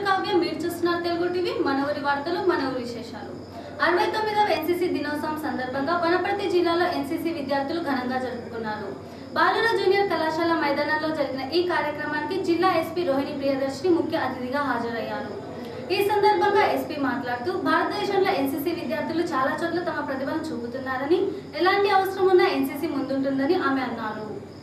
కావ్య మీరు చూస్తున్నారు తెలుగు టీవీ మన ఊరి వార్తలు మన ఊరి విశేషాలు అరవై తొమ్మిదవ ఎన్సీసీ దినోత్సవం సందర్భంగా వనపర్తి జిల్లాలో ఎన్సీసీ విద్యార్థులు ఘనంగా జరుపుకున్నారు బాలుర జూనియర్ కళాశాల మైదానంలో జరిగిన ఈ కార్యక్రమానికి జిల్లా ఎస్పీ రోహిణి ప్రియదర్శిని ముఖ్య అతిథిగా హాజరయ్యారు ఈ సందర్భంగా ఎస్పీ మాట్లాడుతూ భారతదేశంలో ఎన్సీసీ విద్యార్థులు చాలా చోట్ల తమ ప్రతిభను చూపుతున్నారని ఎలాంటి అవసరం ఉన్నా ఎన్సీసీ ముందుంటుందని ఆమె అన్నారు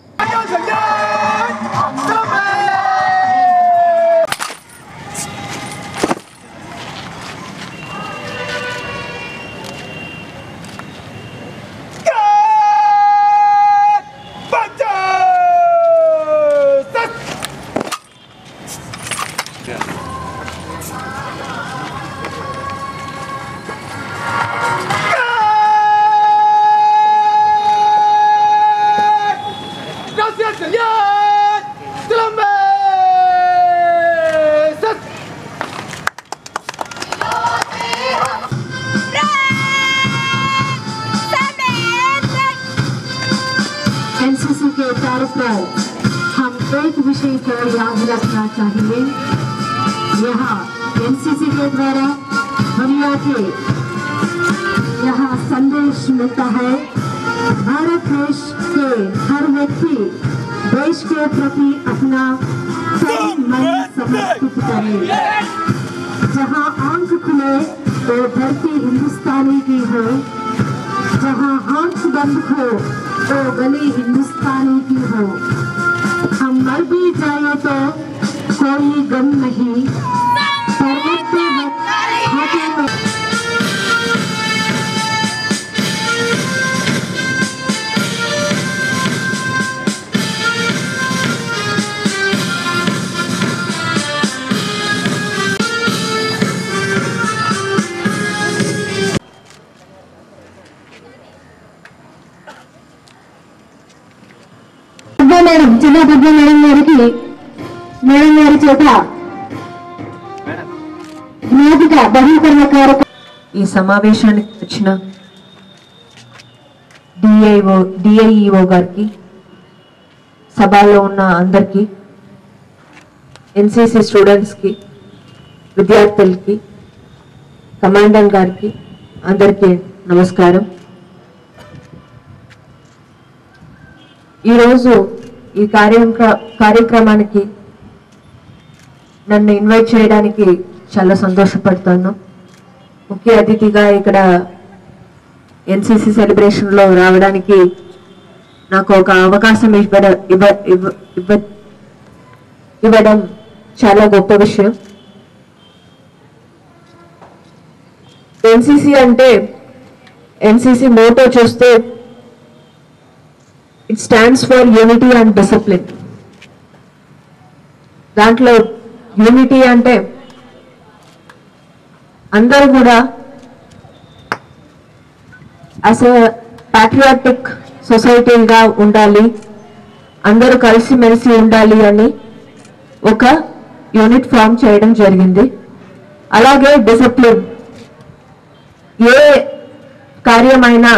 Gracias, señor. Trombe. एनसीसी के तौर पर हम एक विषय को याद रखना चाहिए यहाँ एनसीसी के द्वारा दुनिया के यहाँ संदेश मिलता है भारत देश के हर व्यक्ति देश के प्रति अपना तन मन समर्पित करे जहाँ आंख खुले तो धरती हिंदुस्तानी की हो जहाँ आंख बंद हो तो गली हिंदुस्तानी की हो हम मर भी जाए तो कोई गम नहीं परवत्ते वक्त हाथों में పద్మ మేడం చిన్న పద్మ మేడం గారికి మేడం గారి చేత జ్ఞాపిక బహిష్కరణ కార్యక్రమం ఈ సమావేశానికి వచ్చిన డిఐఓ డిఐఈఓ గారికి సభలో ఉన్న అందరికీ ఎన్సిసి స్టూడెంట్స్కి విద్యార్థులకి కమాండెంట్ గారికి అందరికీ నమస్కారం ఈరోజు ఈ కార్యక్ర కార్యక్రమానికి నన్ను ఇన్వైట్ చేయడానికి చాలా సంతోషపడుతున్నాను ముఖ్య అతిథిగా ఇక్కడ ఎన్సిసి సెలబ్రేషన్లో రావడానికి నాకు ఒక అవకాశం ఇవ్వడం ఇవ్వ ఇవ్వ ఇవ్వ ఇవ్వడం చాలా గొప్ప విషయం ఎన్సిసి అంటే ఎన్సిసి మోటో చూస్తే it stands for unity and discipline దాంట్లో యూనిటీ అంటే అందరూ కూడా యాజ్ అ పాట్రియాటిక్ సొసైటీగా ఉండాలి అందరూ కలిసిమెలిసి ఉండాలి అని ఒక యూనిట్ ఫామ్ చేయడం జరిగింది అలాగే డిసిప్లిన్ ఏ కార్యమైనా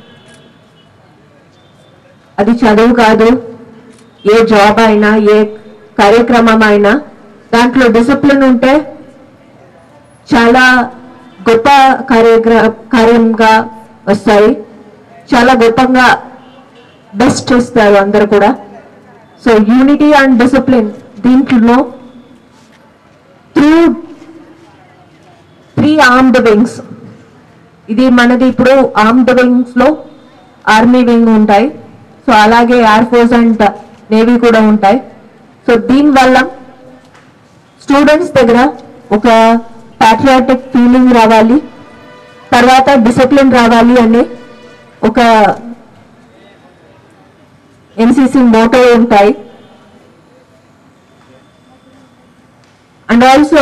అది చదువు కాదు ఏ జాబ్ అయినా ఏ కార్యక్రమం అయినా దాంట్లో డిసిప్లిన్ ఉంటే చాలా గొప్ప కార్యక్ర కార్యంగా వస్తాయి చాలా గొప్పగా బెస్ట్ ఇస్తారు అందరు కూడా సో యూనిటీ అండ్ డిసిప్లిన్ దీంట్లో త్రూ త్రీ ఆర్మ్డ్ వింగ్స్ ఇది మనది ఇప్పుడు ఆర్మ్డ్ వింగ్స్ లో ఆర్మీ వింగ్ ఉంటాయి సో అలాగే ఎయిర్ ఫోర్స్ అండ్ నేవీ కూడా ఉంటాయి సో దీనివల్ల స్టూడెంట్స్ దగ్గర ఒక పాట్రియాటిక్ ఫీలింగ్ రావాలి తర్వాత డిసిప్లిన్ రావాలి అని ఒక ఎన్సిసి మోటో ఉంటాయి అండ్ ఆల్సో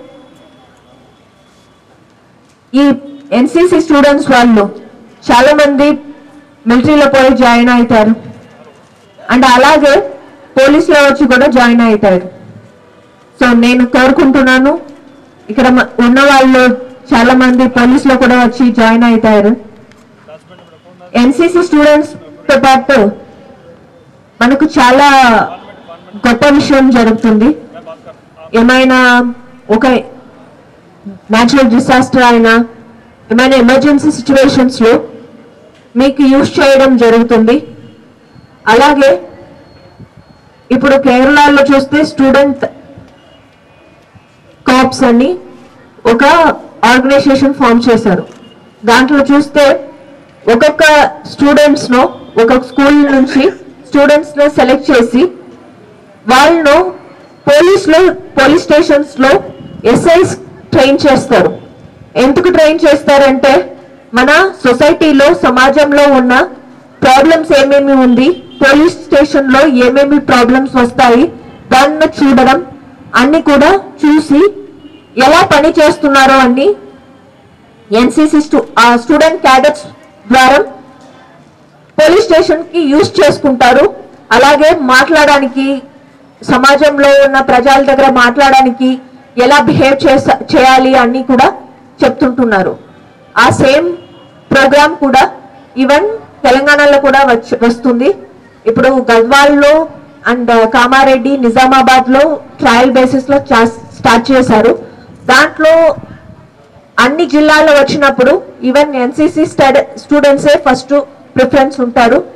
ఈ ఎన్సిసి స్టూడెంట్స్ వాళ్ళు చాలా మంది మిలిటరీలో పోయి జాయిన్ అవుతారు అండ్ అలాగే పోలీసులో వచ్చి కూడా జాయిన్ అవుతారు సో నేను కోరుకుంటున్నాను ఇక్కడ మ- ఉన్న వాళ్ళు చాలా మంది పోలీసులో కూడా వచ్చి జాయిన్ అవుతారు ఎన్సిసి స్టూడెంట్స్ తో పాటు మనకు చాలా గొప్ప విషయం జరుగుతుంది ఏమైనా ఒక న్యాచురల్ డిసాస్టర్ అయినా ఏమైనా ఎమర్జెన్సీ సిచ్యువేషన్స్లో మీకు యూజ్ చేయడం జరుగుతుంది అలాగే ఇప్పుడు కేరళలో చూస్తే స్టూడెంట్ కాప్స్ అని ఒక ఆర్గనైజేషన్ ఫామ్ చేశారు దాంట్లో చూస్తే ఒక్కొక్క స్టూడెంట్స్ ను ఒక్కొక్క స్కూల్ నుంచి స్టూడెంట్స్ ను సెలెక్ట్ చేసి వాళ్ళను పోలీస్ లో పోలీస్ స్టేషన్స్ లో ఎస్ఐస్ ట్రైన్ చేస్తారు ఎందుకు ట్రైన్ చేస్తారంటే మన సొసైటీలో సమాజంలో ఉన్న ప్రాబ్లమ్స్ ఏమేమి ఉంది పోలీస్ స్టేషన్ లో ఏమేమి ప్రాబ్లమ్స్ వస్తాయి దాన్ని చూడడం అన్ని కూడా చూసి ఎలా పని చేస్తున్నారో అన్ని ఎన్సిసి స్టూడెంట్ క్యాడెట్స్ ద్వారా పోలీస్ స్టేషన్ కి యూజ్ చేసుకుంటారు అలాగే మాట్లాడడానికి సమాజంలో ఉన్న ప్రజల దగ్గర మాట్లాడడానికి ఎలా బిహేవ్ చేసా చేయాలి అన్ని కూడా చెప్తుంటున్నారు ఆ సేమ్ ప్రోగ్రామ్ కూడా ఈవెన్ తెలంగాణలో కూడా వచ్చి వస్తుంది ఇప్పుడు గద్వాల్లో అండ్ కామారెడ్డి నిజామాబాద్ లో ట్రయల్ బేసిస్ లో స్టార్ట్ చేశారు దాంట్లో అన్ని జిల్లాల్లో వచ్చినప్పుడు ఈవెన్ ఎన్సీసీ స్టూడెంట్సే ఫస్ట్ ప్రిఫరెన్స్ ఉంటారు